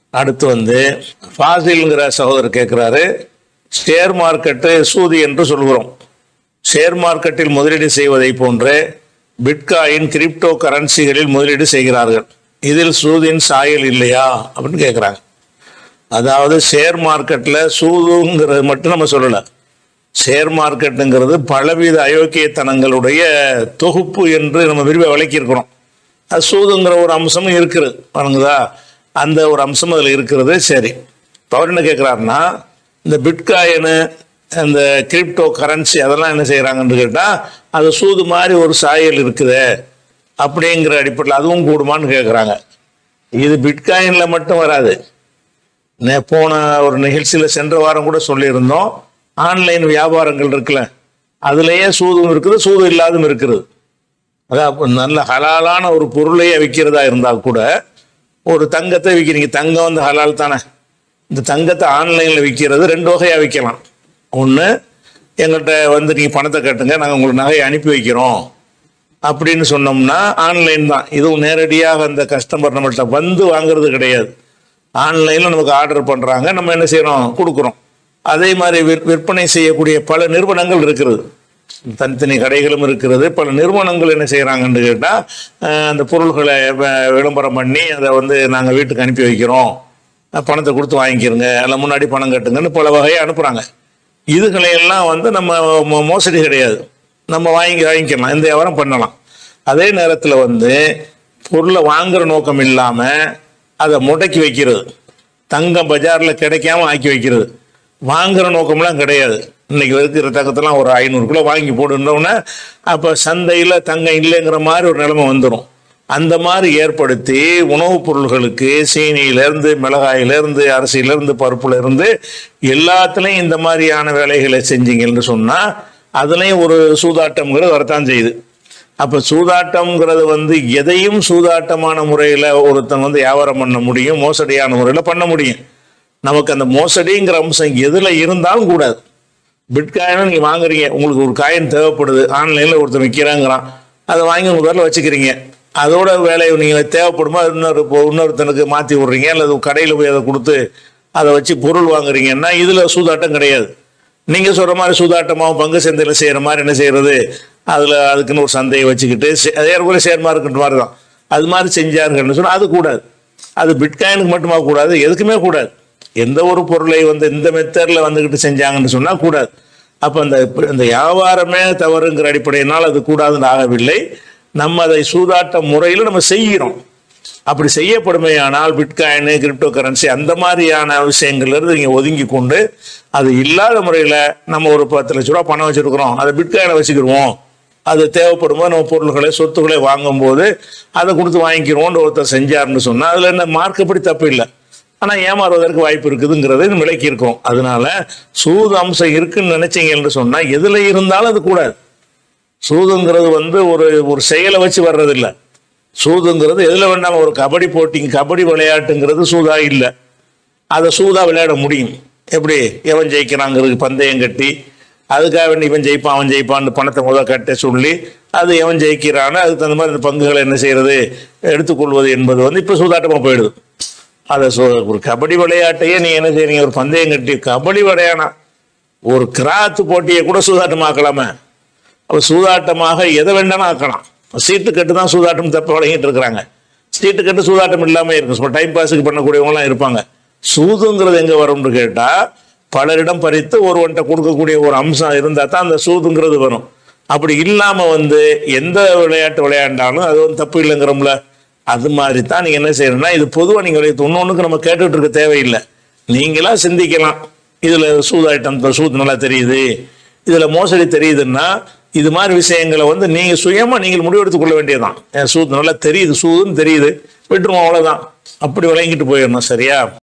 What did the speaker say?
அடுத்து வந்து ஃபாசில்ங்கிற சகோதரர் கேட்குறாரு ஷேர் மார்க்கெட்டு சூது என்று சொல்கிறோம் ஷேர் மார்க்கெட்டில் முதலீடு செய்வதை போன்று பிட்காயின் கிரிப்டோ கரன்சிகளில் முதலீடு செய்கிறார்கள் இதில் சூதின் சாயல் இல்லையா அப்படின்னு கேட்குறாங்க அதாவது ஷேர் மார்க்கெட்டில் சூதுங்கிறது மட்டும் நம்ம சொல்லலை ஷேர் மார்க்கெட்டுங்கிறது பலவித அயோக்கியத்தனங்களுடைய தொகுப்பு என்று நம்ம விரும்ப விளக்கியிருக்கிறோம் அது சூதுங்கிற ஒரு அம்சமும் இருக்குது வணங்குதா அந்த ஒரு அம்சம் அதில் இருக்கிறது சரி இப்போ அவர் என்ன கேட்குறாருன்னா இந்த பிட்காயினு இந்த கிரிப்டோ கரன்சி அதெல்லாம் என்ன செய்கிறாங்கன்னு கேட்டால் அது சூது மாதிரி ஒரு சாயல் இருக்குது அப்படிங்கிற அடிப்படையில் அதுவும் கூடுமான்னு கேட்குறாங்க இது பிட்காயினில் மட்டும் வராது நே- போன ஒரு நிகழ்ச்சியில் சென்ற வாரம் கூட சொல்லியிருந்தோம் ஆன்லைன் வியாபாரங்கள் இருக்குல்ல அதுலேயே சூதும் இருக்குது சூது இல்லாதும் இருக்கிறது அதான் அப்ப நல்ல ஹலாலான ஒரு பொருளையே விற்கிறதா இருந்தால் கூட ஒரு தங்கத்தை விற்கிறீங்க தங்கம் வந்து ஹலால் தானே இந்த தங்கத்தை ஆன்லைனில் விற்கிறது ரெண்டு வகையாக விற்கலாம் ஒன்று எங்கள்கிட்ட வந்து நீங்கள் பணத்தை கட்டுங்க நாங்கள் உங்களுக்கு நகையை அனுப்பி வைக்கிறோம் அப்படின்னு சொன்னோம்னா ஆன்லைன் தான் இதுவும் நேரடியாக அந்த கஸ்டமர் நம்மள்ட்ட வந்து வாங்குறது கிடையாது ஆன்லைனில் நமக்கு ஆர்டர் பண்ணுறாங்க நம்ம என்ன செய்கிறோம் கொடுக்குறோம் அதே மாதிரி விற் விற்பனை செய்யக்கூடிய பல நிறுவனங்கள் இருக்கிறது தனித்தனி கடைகளும் இருக்கிறது பல நிறுவனங்கள் என்ன செய்கிறாங்கன்னு கேட்டால் அந்த பொருள்களை வ- விளம்பரம் பண்ணி அதை வந்து நாங்கள் வீட்டுக்கு அனுப்பி வைக்கிறோம் அஹ் பணத்தை கொடுத்து வாங்கிக்கிறோங்க இல்லை முன்னாடி பணம் கட்டுங்கன்னு பல வகையை அனுப்புகிறாங்க இதுகளை எல்லாம் வந்து நம்ம மோ- மோசடி கிடையாது நம்ம வாங்கி வாங்கிக்கலாம் இந்த வியாபாரம் பண்ணலாம் அதே நேரத்தில் வந்து பொருளை வாங்குற நோக்கம் இல்லாமல் அதை முடக்கி வைக்கிறது தங்கம் பஜாரில் கிடைக்காம ஆக்கி வைக்கிறது வாங்குற நோக்கம்லாம் கிடையாது இன்னைக்கு இருக்கிற தங்கத்தெல்லாம் ஒரு ஐநூறு கிலோ வாங்கி போடுனோடனே அப்போ சந்தையில் தங்கம் இல்லைங்கிற மாதிரி ஒரு நிலைமை வந்துடும் அந்த மாதிரி ஏற்படுத்தி உணவுப் பொருள்களுக்கு சீனியிலேருந்து மிளகாயிலேருந்து அரிசியிலேருந்து பருப்புலேருந்து எல்லாத்துலேயும் இந்த மாதிரியான வேலைகளை செஞ்சீங்கன்னு சொன்னால் அதுலேயும் ஒரு சூதாட்டம்ங்கிறது வரத்தான் செய்யுது அப்போ சூதாட்டம்ங்கிறது வந்து எதையும் சூதாட்டமான முறையில் ஒருத்தன் வந்து வியாபாரம் பண்ண முடியும் மோசடியான முறையில் பண்ண முடியும் நமக்கு அந்த மோசடிங்கிற அம்சம் எதில் இருந்தாலும் கூடாது பிட்காயினை நீங்கள் வாங்குறீங்க உங்களுக்கு ஒரு காயின் தேவைப்படுது ஆன்லைனில் ஒருத்தர் விற்கிறாங்கிறான் அதை வாங்கி உங்கள் பேரில் வச்சுக்கிறீங்க அதோட வேலையை நீங்கள் தேவைப்படுமா இன்னொரு இப்போ இன்னொருத்தனுக்கு மாற்றி விட்றீங்க அல்லது கடையில் போய் அதை கொடுத்து அதை வச்சு பொருள் வாங்குறீங்கன்னா இதில் சூதாட்டம் கிடையாது நீங்கள் சொல்கிற மாதிரி சூதாட்டமாகவும் பங்கு சந்தையில் செய்கிற மாதிரி என்ன செய்கிறது அதில் அதுக்குன்னு ஒரு சந்தையை வச்சுக்கிட்டு சே- அதே கூட ஷேர் மார்க்கெட் மாதிரி தான் அது மாதிரி செஞ்சாருங்கன்னு சொன்னால் அது கூடாது அது பிட்காயினுக்கு மட்டுமா கூடாது எதுக்குமே கூடாது எந்த ஒரு பொருளை வந்து இந்த மெத்தடில் வந்துக்கிட்டு செஞ்சாங்கன்னு சொன்னால் கூடாது அப்போ அந்த இந்த வியாபாரமே தவறுங்கிற அடிப்படையினால் அது கூடாதுன்னு ஆகவில்லை நம்ம அதை சூதாட்ட முறையில் நம்ம செய்கிறோம் அப்படி செய்யப்படுமையானால் பிட்காயின் கிரிப்டோ கரன்சி அந்த மாதிரியான விஷயங்கள்லேருந்து நீங்கள் ஒதுங்கி கொண்டு அது இல்லாத முறையில் நம்ம ஒரு பத்து லட்ச ரூபா பணம் வச்சுருக்குறோம் அதை பிட்காயினை வச்சுக்கிடுவோம் அது தேவைப்படும்போது நம்ம பொருள்களை சொத்துக்களை வாங்கும்போது அதை கொடுத்து வாங்கிக்கிறோம்னு ஒருத்தர் செஞ்சாருன்னு சொன்னால் அதில் என்ன மார்க்கப்படி தப்பு இல்லை ஆனால் ஏமாறுவதற்கு வாய்ப்பு இருக்குதுங்கிறதை நம்ம விலக்கி இருக்கோம் அதனால சூது அம்சம் இருக்குன்னு நினைச்சீங்கன்னு சொன்னால் எதில் இருந்தாலும் அது கூடாது சூதுங்கிறது வந்து ஒரு ஒரு செயலை வச்சு வர்றதில்லை சூதுங்கிறது எதில் வேண்டாலும் ஒரு கபடி போட்டிங்க கபடி விளையாட்டுங்கிறது சூதா இல்லை அதை சூதா விளையாட முடியும் எப்படி எவன் ஜெயிக்கிறாங்கிறது பந்தயம் கட்டி அதுக்காக வேண்டி இவன் ஜெயிப்பான் அவன் ஜெயிப்பான்னு பணத்தை முத கட்ட சொல்லி அது எவன் ஜெயிக்கிறான்னு அதுக்கு தகுந்த மாதிரி இந்த பங்குகளை என்ன செய்யறது எடுத்துக்கொள்வது என்பது வந்து இப்போ சூதாட்டமாக போயிடுது அதை சொ ஒரு கபடி விளையாட்டையே நீ என்ன செய்றீங்க ஒரு பந்தயம் கட்டி கபடி விளையாடா ஒரு கிராத்து போட்டியை கூட சூதாட்டமாக்கலாமே அப்போ சூதாட்டமாக எதை வேண்டாலும் ஆக்கலாம் சீட்டு கட்டு தான் சூதாட்டம் தப்ப வழங்கிட்டு இருக்கிறாங்க சீட்டு கட்டு சூதாட்டம் இல்லாமல் இருக்கும் சும்மா டைம் பாஸுக்கு பண்ணக்கூடியவங்களாம் இருப்பாங்க சூதுங்கிறது எங்கே வரும்னு கேட்டால் பலரிடம் பறித்து ஒருவன்ட்ட கொடுக்கக்கூடிய ஒரு அம்சம் இருந்தால் தான் அந்த சூதுங்கிறது வரும் அப்படி இல்லாமல் வந்து எந்த விளையாட்டு விளையாண்டாலும் அது வந்து தப்பு இல்லைங்கிறோம்ல அது மாதிரி தான் நீங்கள் என்ன செய்யணும்னா இது பொதுவாக நீங்கள் ஒன்னொன்றுக்கு நம்ம கேட்டுட்டு இருக்க தேவையில்லை நீங்களா சிந்திக்கலாம் இதில் சூதாட்டம் சூது நல்லா தெரியுது இதில் மோசடி தெரியுதுன்னா இது மாதிரி விஷயங்களை வந்து நீங்கள் சுயமாக நீங்கள் முடிவெடுத்துக் கொள்ள வேண்டியதுதான் என் சூது நல்லா தெரியுது சூதுன்னு தெரியுது விட்டுருவோம் அவ்வளோதான் அப்படி விளங்கிட்டு போயிடணும் சரியா